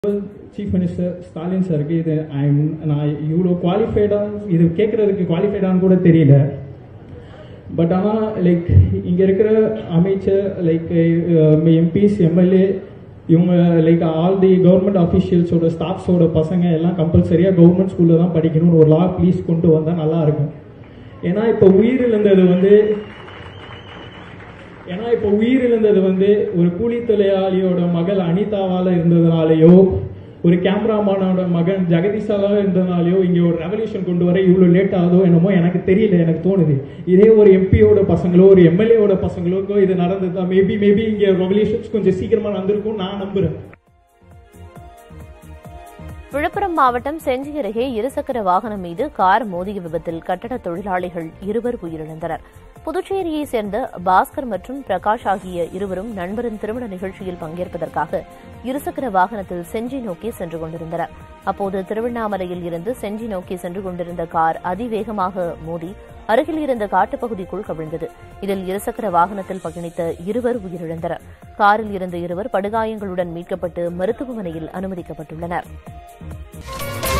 chief minister Stalin சாருக்கு இது I'm நான் இவ்வளோ குவாலிஃபைடாக இது கேட்குறதுக்கு குவாலிஃபைடான்னு கூட தெரியல பட் ஆனால் லைக் இங்கே இருக்கிற அமைச்சர் லைக் எம்பிஸ் எம்எல்ஏ இவங்க லைக் ஆல் தி கவர்மெண்ட் அஃபிஷியல்ஸோட ஸ்டாஃப்ஸோட பசங்க எல்லாம் கம்பல்சரியாக கவர்மெண்ட் ஸ்கூலில் தான் படிக்கணும்னு ஒரு லா ப்ளீஸ் கொண்டு வந்தால் நல்லா இருக்கும் ஏன்னா இப்போ உயிரிழந்தது வந்து ஏன்னா இப்போ உயிரிழந்தது வந்து ஒரு கூலி தொழிலாளியோட மகள் அனிதாவால இருந்ததுனாலயோ ஒரு கேமராமேனோட மகன் ஜெகதீஷால இருந்ததுனாலயோ இங்க ஒரு ரெவல்யூஷன் கொண்டு வர இவ்வளவு லேட் ஆகுதோ என்னமோ எனக்கு தெரியல எனக்கு தோணுது இதே ஒரு எம்பியோட பசங்களோ ஒரு எம்எல்ஏவோட பசங்களுக்கோ இது நடந்ததா மேபி மேபி இங்க ரெவல்யூஷன்ஸ் கொஞ்சம் சீக்கிரமா நடந்திருக்கும் நான் நம்புறேன் விழுப்புரம் மாவட்டம் செஞ்சி அருகே இருசக்கர வாகனம் மீது கார் மோதிய விபத்தில் கட்டட தொழிலாளிகள் இருவர் உயிரிழந்தனர் புதுச்சேரியை சேர்ந்த பாஸ்கர் மற்றும் பிரகாஷ் ஆகிய இருவரும் நண்பரின் திருமண நிகழ்ச்சியில் பங்கேற்பதற்காக இருசக்கர வாகனத்தில் செஞ்சி நோக்கி சென்று கொண்டிருந்தனர் அப்போது திருவண்ணாமலையில் இருந்து செஞ்சி நோக்கி சென்று கொண்டிருந்த கார் அதிவேகமாக மோதி அருகில் இருந்த காட்டுப்பகுதிக்குள் கவிழ்ந்தது இதில் இருசக்கர வாகனத்தில் பயணித்த இருவர் உயிரிழந்தனர் காரில் இருந்த இருவர் படுகாயங்களுடன் மீட்கப்பட்டு மருத்துவமனையில் அனுமதிக்கப்பட்டுள்ளனர்